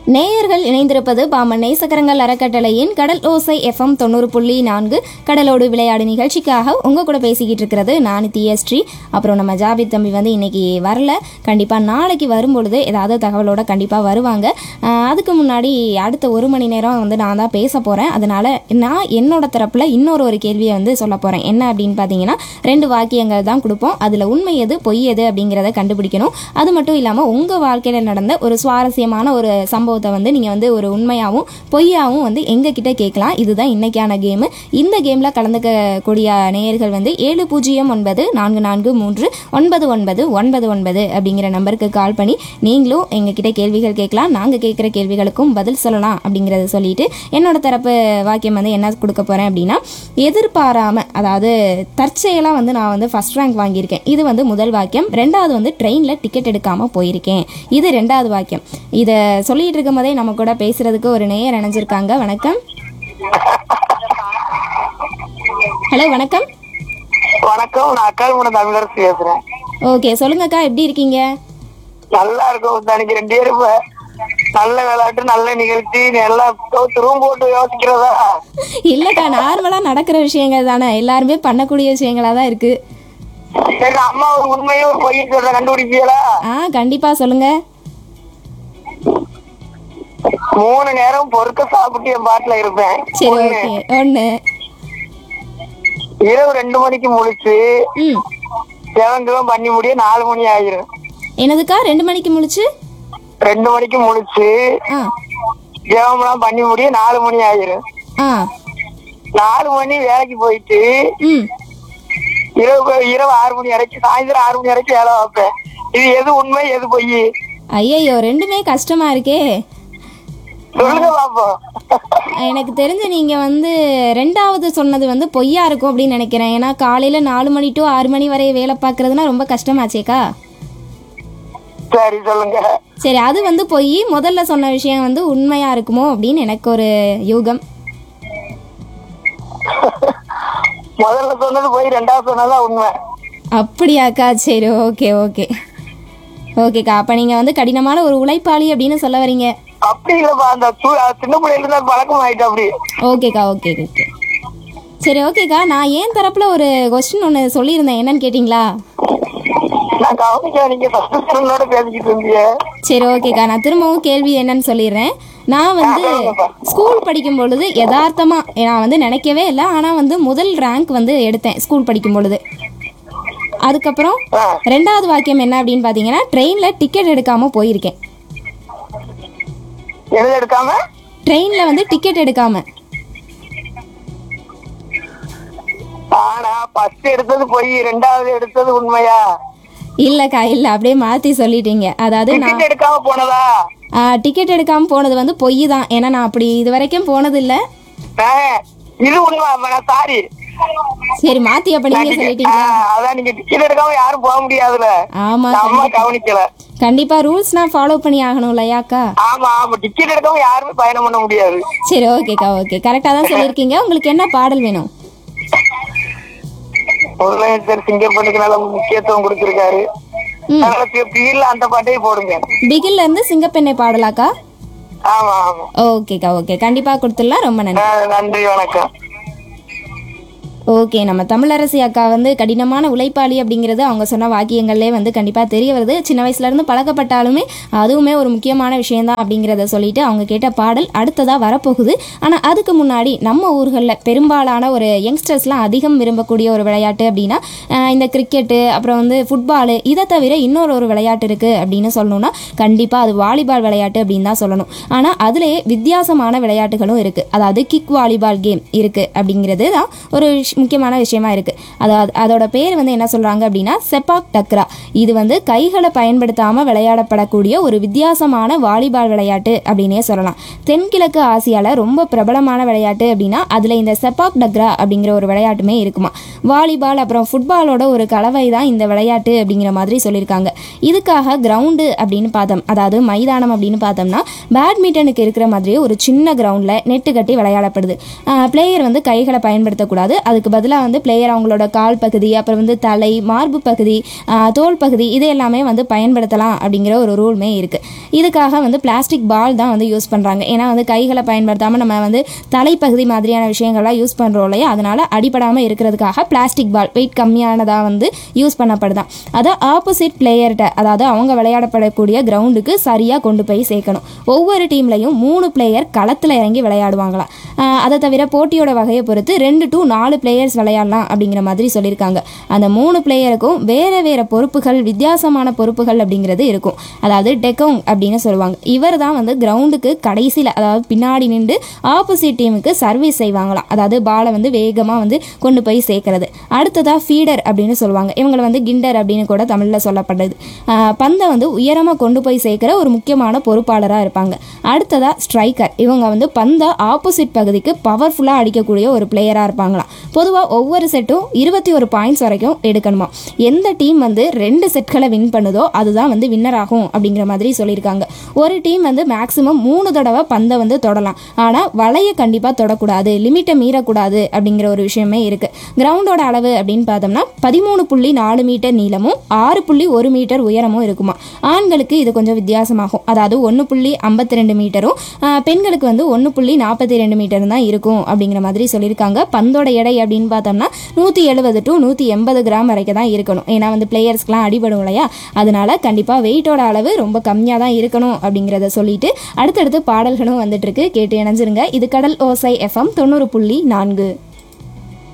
நேயர்கள் இணைந்திருப்பது பாமன் நேசக்கரங்கள் அறக்கட்டளையின் கடல் ஓசை எஃப்எம் தொண்ணூறு புள்ளி நான்கு கடலோடு விளையாடு நிகழ்ச்சிக்காக உங்க கூட பேசிக்கிட்டு இருக்கிறது நான் தியஸ்ரீ அப்புறம் நம்ம ஜாபித் தம்பி வந்து இன்னைக்கு வரல கண்டிப்பாக நாளைக்கு வரும்பொழுது ஏதாவது தகவலோட கண்டிப்பாக வருவாங்க ஆஹ் அதுக்கு முன்னாடி அடுத்த ஒரு மணி நேரம் வந்து நான் தான் பேச போகிறேன் அதனால நான் என்னோட தரப்பில் இன்னொரு ஒரு கேள்வியை வந்து சொல்ல போகிறேன் என்ன அப்படின்னு பார்த்தீங்கன்னா ரெண்டு வாக்கியங்கள் தான் கொடுப்போம் அதில் உண்மை எது பொய் எது அப்படிங்கிறத கண்டுபிடிக்கணும் அது மட்டும் இல்லாமல் உங்கள் வாழ்க்கையில் நடந்த ஒரு சுவாரஸ்யமான ஒரு சம்பவத்தை வந்து நீங்கள் வந்து ஒரு உண்மையாகவும் பொய்யாகவும் வந்து எங்ககிட்ட கேட்கலாம் இதுதான் இன்னைக்கான கேமு இந்த கேமில் கலந்துக்கக்கூடிய நேயர்கள் வந்து ஏழு பூஜ்ஜியம் ஒன்பது நான்கு நான்கு மூன்று ஒன்பது ஒன்பது ஒன்பது ஒன்பது அப்படிங்கிற நம்பருக்கு கால் பண்ணி நீங்களும் எங்ககிட்ட கேள்விகள் கேட்கலாம் நாங்கள் கேட்குற கேள்விகளுக்கும் பதில் சொல்லலாம் அப்படிங்கிறத சொல்லிட்டு என்னோட தரப்பு வாக்கியம் வந்து என்ன கொடுக்க போகிறேன் அப்படின்னா எதிர்பாராம அதாவது தற்செயலாக வந்து நான் வந்து ஃபர்ஸ்ட் ரேங்க் வாங்கியிருக்கேன் இது வந்து முதல் வாக்கியம் ரெண்டாவது வந்து ட்ரெயினில் டிக்கெட் எடுக்காமல் போயிருக்கேன் இது ரெண்டாவது வாக்கியம் இதை சொல்லிட்டு இருக்கும் போதே நம்ம கூட பேசுறதுக்கு ஒரு நேயர் இணைஞ்சிருக்காங்க வணக்கம் ஹலோ வணக்கம் வணக்கம் நான் அக்கால்முன தமிழரசு பேசுறேன் ஓகே சொல்லுங்கக்கா எப்படி இருக்கீங்க நல்லா இருக்கும் தனிக்கு ரெண்டு பேரும் இப்ப நல்ல விளையாட்டு நல்ல நிகழ்ச்சி நல்லா ரூம் போட்டு யோசிக்கிறதா இல்லைக்கா நார்மலாக நடக்கிற விஷயங்கள் தானே எல்லாருமே பண்ணக்கூடிய விஷயங்களா தான் இருக்கு சரி அம்மா ஒரு உண்மையும் ஒரு பொய்யும் சொல்ற கண்டுபிடிப்பீங்களா ஆ கண்டிப்பாக சொல்லுங்க மூணு நேரம் பொறுக்க சாப்பிட்டு என் பாட்டுல இருப்பேன் சரி ஒண்ணு. ஓகே ஒன்று இரவு ரெண்டு மணிக்கு முழிச்சு ம் செவன்குலாம் பண்ணி முடிய நாலு மணி ஆயிரும் என்னதுக்கா ரெண்டு மணிக்கு முழிச்சு ரெண்டு மணிக்கு முழிச்சு ஆ ஜெபம்லாம் பண்ணி முடிய நாலு மணி ஆயிரும் ஆ நாலு மணி வேலைக்கு போயிட்டு ம் இரவு இரவு ஆறு மணி வரைக்கும் சாயந்தரம் ஆறு மணி வரைக்கும் வேலை வைப்பேன் இது எது உண்மை எது பொய் ஐயையோ ரெண்டுமே கஷ்டமா இருக்கே சொல்லுங்க பாப்போம் எனக்கு தெரிஞ்சு நீங்க வந்து ரெண்டாவது சொன்னது வந்து பொய்யா இருக்கும் அப்படின்னு நினைக்கிறேன் ஏன்னா காலையில நாலு மணி டு ஆறு மணி வரை வேலை பார்க்கறதுனா ரொம்ப கஷ்டமாச்சேக்கா சரி சொல்லுங்க சரி அது வந்து பொய் முதல்ல சொன்ன விஷயம் வந்து உண்மையா இருக்குமோ அப்படின்னு எனக்கு ஒரு யூகம் முதல்ல சொன்னது போய் ரெண்டாவது சொன்னதா உண்மை அப்படியாக்கா சரி ஓகே ஓகே ஓகேக்கா அப்போ நீங்கள் வந்து கடினமான ஒரு உழைப்பாளி அப்படின்னு சொல்ல வரீங்க அப்படி இல்லப்பா அந்த சு- சின்ன பிள்ளைல இருந்து அது பழக்கம் ஆயிட்டு அப்படி ஓகேக்கா ஓகே ஓகே சரி ஓகேக்கா நான் ஏன் தரப்பில் ஒரு கொஸ்டின் ஒன்று சொல்லியிருந்தேன் என்னன்னு கேட்டிங்களா நான் கவனிக்க நீங்க சஸ்பென்ஸோட பேசிக்கிட்டு இருந்தீங்க சரி ஓகேக்கா நான் திரும்பவும் கேள்வி என்னன்னு சொல்லிடுறேன் நான் வந்து ஸ்கூல் படிக்கும் பொழுது யதார்த்தமா நான் வந்து நினைக்கவே இல்லை ஆனால் வந்து முதல் ரேங்க் வந்து எடுத்தேன் ஸ்கூல் படிக்கும் பொழுது அதுக்கப்புறம் ஆ. ரெண்டாவது வாக்கியம் என்ன அப்படின்னு பார்த்தீங்கன்னா ட்ரெயினில் டிக்கெட் எடுக்காமல் போயிருக்கேன் எழுத எடுக்காம ட்ரெயினில் வந்து டிக்கெட் எடுக்காமல் ஆனா ஃபர்ஸ்ட் எடுத்தது போய் ரெண்டாவது எடுத்தது உண்மையா இல்லைக்கா இல்லை அப்படியே மாற்றி சொல்லிட்டீங்க அதாவது நான் டிக்கெட் எடுக்காம போனதா டிக்கெட் எடுக்காமல் போனது வந்து பொய் தான் ஏன்னா நான் அப்படி இது வரைக்கும் போனதில்லை ஆ, இது உண்மை சாரி சரி மாற்றி அப்போ நீங்கள் சொல்லிட்டீங்க அதான் நீங்க டிக்கெட் எடுக்காம யாரும் போக முடியாதுல ஆமாம் அம்மா கவனிக்கல கண்டிப்பாக ரூல்ஸ் நான் ஃபாலோ பண்ணி ஆகணும் இல்லையாக்கா ஆமா ஆமா டிக்கெட் எடுக்காம யாருமே பயணம் பண்ண முடியாது சரி ஓகேக்கா ஓகே கரெக்டாக தான் சொல்லியிருக்கீங்க உங்களுக்கு என்ன பாடல் வேணும் முதலமைச்சர் சிங்கர் பண்ணிக்கு நல்ல முக்கியத்துவம் கொடுத்திருக்காரு ம். அதனால பீர்ல அந்த பாட்டையும் போடுங்க பிகில்ல இருந்து சிங்கப்பெண்ணை பாடலாக்கா ஆமா ஆமா ஓகேக்கா ஓகே கண்டிப்பாக கொடுத்துடலாம் ரொம்ப நன்றி ஆ, நன்றி வணக்கம் ஓகே நம்ம தமிழரசி அக்கா வந்து கடினமான உழைப்பாளி அப்படிங்கிறது அவங்க சொன்ன வாக்கியங்கள்லே வந்து கண்டிப்பாக தெரிய வருது சின்ன வயசுலேருந்து பழக்கப்பட்டாலுமே அதுவுமே ஒரு முக்கியமான விஷயம்தான் அப்படிங்கிறத சொல்லிட்டு அவங்க கேட்ட பாடல் அடுத்ததாக வரப்போகுது ஆனால் அதுக்கு முன்னாடி நம்ம ஊர்களில் பெரும்பாலான ஒரு யங்ஸ்டர்ஸ்லாம் அதிகம் விரும்பக்கூடிய ஒரு விளையாட்டு அப்படின்னா ஆஹ் இந்த கிரிக்கெட்டு அப்புறம் வந்து ஃபுட்பாலு இதை தவிர இன்னொரு ஒரு விளையாட்டு இருக்குது அப்படின்னு சொல்லணும்னா கண்டிப்பாக அது வாலிபால் விளையாட்டு அப்படின்னு தான் சொல்லணும் ஆனால் அதுலேயே வித்தியாசமான விளையாட்டுகளும் இருக்குது அதாவது கிக் வாலிபால் கேம் இருக்குது அப்படிங்கிறது தான் ஒரு விஷ்- முக்கியமான விஷயமா இருக்குது அதாவது அதோட பேர் வந்து என்ன சொல்கிறாங்க அப்படின்னா செப்பாக் டக்ரா இது வந்து கைகளை பயன்படுத்தாமல் விளையாடப்படக்கூடிய ஒரு வித்தியாசமான வாலிபால் விளையாட்டு அப்படின்னே சொல்லலாம் தென்கிழக்கு ஆசியாவில் ரொம்ப பிரபலமான விளையாட்டு அப்படின்னா அதில் இந்த செப்பாக் டக்ரா அப்படிங்கிற ஒரு விளையாட்டுமே இருக்குமா வாலிபால் அப்புறம் ஃபுட்பாலோட ஒரு கலவை தான் இந்த விளையாட்டு அப்படிங்கிற மாதிரி சொல்லியிருக்காங்க இதுக்காக கிரவுண்டு அப்படின்னு பார்த்தோம் அதாவது மைதானம் அப்படின்னு பார்த்தோம்னா பேட்மிண்டனுக்கு இருக்கிற மாதிரியே ஒரு சின்ன கிரவுண்டில் நெட்டு கட்டி விளையாடப்படுது பிளேயர் வந்து கைகளை பயன்படுத்தக்கூடாது அதுக்கு அதுக்கு பதிலாக வந்து பிளேயர் அவங்களோட கால் பகுதி அப்புறம் வந்து தலை மார்பு பகுதி ஆஹ் தோல் பகுதி இது எல்லாமே வந்து பயன்படுத்தலாம் அப்படிங்கிற ஒரு ரூல்மே இருக்குது இதுக்காக வந்து பிளாஸ்டிக் பால் தான் வந்து யூஸ் பண்ணுறாங்க ஏன்னா வந்து கைகளை பயன்படுத்தாமல் நம்ம வந்து தலைப்பகுதி மாதிரியான விஷயங்கள்லாம் யூஸ் பண்ணுறோம் இல்லையா அதனால் அடிபடாமல் இருக்கிறதுக்காக பிளாஸ்டிக் பால் வெயிட் கம்மியானதாக வந்து யூஸ் பண்ணப்படுதான் அதை ஆப்போசிட் பிளேயர்கிட்ட அதாவது அவங்க விளையாடப்படக்கூடிய கிரவுண்டுக்கு சரியாக கொண்டு போய் சேர்க்கணும் ஒவ்வொரு டீம்லையும் மூணு பிளேயர் களத்தில் இறங்கி விளையாடுவாங்களாம் ஆஹ் அதை தவிர போட்டியோட வகையை பொறுத்து ரெண்டு டு நாலு பிளேயர்ஸ் விளையாடலாம் அப்படிங்கிற மாதிரி சொல்லியிருக்காங்க அந்த மூணு பிளேயருக்கும் வேறு வேறு பொறுப்புகள் வித்தியாசமான பொறுப்புகள் அப்படிங்கிறது இருக்கும் அதாவது டெக்கோங் அப்படின்னு சொல்லுவாங்க இவர் தான் வந்து கிரவுண்டுக்கு கடைசியில் அதாவது பின்னாடி நின்று ஆப்போசிட் டீமுக்கு சர்வீஸ் செய்வாங்களாம் அதாவது பாலை வந்து வேகமாக வந்து கொண்டு போய் சேர்க்கறது அடுத்ததாக ஃபீடர் அப்படின்னு சொல்லுவாங்க இவங்களை வந்து கிண்டர் அப்படின்னு கூட தமிழில் சொல்லப்படுது ஆஹ் பந்தை வந்து உயரமாக கொண்டு போய் சேர்க்கிற ஒரு முக்கியமான பொறுப்பாளராக இருப்பாங்க அடுத்ததாக ஸ்ட்ரைக்கர் இவங்க வந்து பந்தை ஆப்போசிட் பகுதிக்கு பவர்ஃபுல்லாக அடிக்கக்கூடிய ஒரு பிளேயராக இருப்பாங்களாம் பொதுவாக ஒவ்வொரு செட்டும் இருபத்தி ஒரு பாயிண்ட்ஸ் வரைக்கும் எடுக்கணுமா எந்த டீம் வந்து ரெண்டு செட்களை வின் பண்ணுதோ அதுதான் வந்து வின்னர் ஆகும் அப்படிங்கிற மாதிரி சொல்லியிருக்காங்க ஒரு டீம் வந்து மேக்ஸிமம் மூணு தடவை பந்தை வந்து தொடலாம் ஆனால் வலையை கண்டிப்பாக தொடக்கூடாது லிமிட்டை மீறக்கூடாது அப்படிங்கிற ஒரு விஷயமே இருக்குது கிரவுண்டோட அளவு அப்படின்னு பார்த்தோம்னா பதிமூணு புள்ளி நாலு மீட்டர் நீளமும் ஆறு புள்ளி ஒரு மீட்டர் உயரமும் இருக்குமா ஆண்களுக்கு இது கொஞ்சம் வித்தியாசமாகும் அதாவது ஒன்று புள்ளி ஐம்பத்தி ரெண்டு மீட்டரும் ஆஹ், பெண்களுக்கு வந்து ஒன்று புள்ளி நாற்பத்தி ரெண்டு மீட்டரும் தான் இருக்கும் அப்படிங்கிற மாதிரி சொல்லியிருக்காங்க பந்தோட எடை அப்படின்னு பார்த்தோம்னா நூற்றி எழுபது டு நூற்றி எண்பது கிராம் வரைக்கும் தான் இருக்கணும் ஏன்னா வந்து பிளேயர்ஸ்க்குலாம் அடிபடும் இல்லையா அதனால கண்டிப்பாக வெயிட்டோட அளவு ரொம்ப கம்மியாக தான் இருக்கணும் அப்படிங்கிறத சொல்லிட்டு அடுத்தடுத்து பாடல்களும் வந்துட்டு இருக்கு கேட்டு இணைஞ்சிருங்க இது கடல் ஓசை எஃப்எம் தொண்ணூறு புள்ளி நான்கு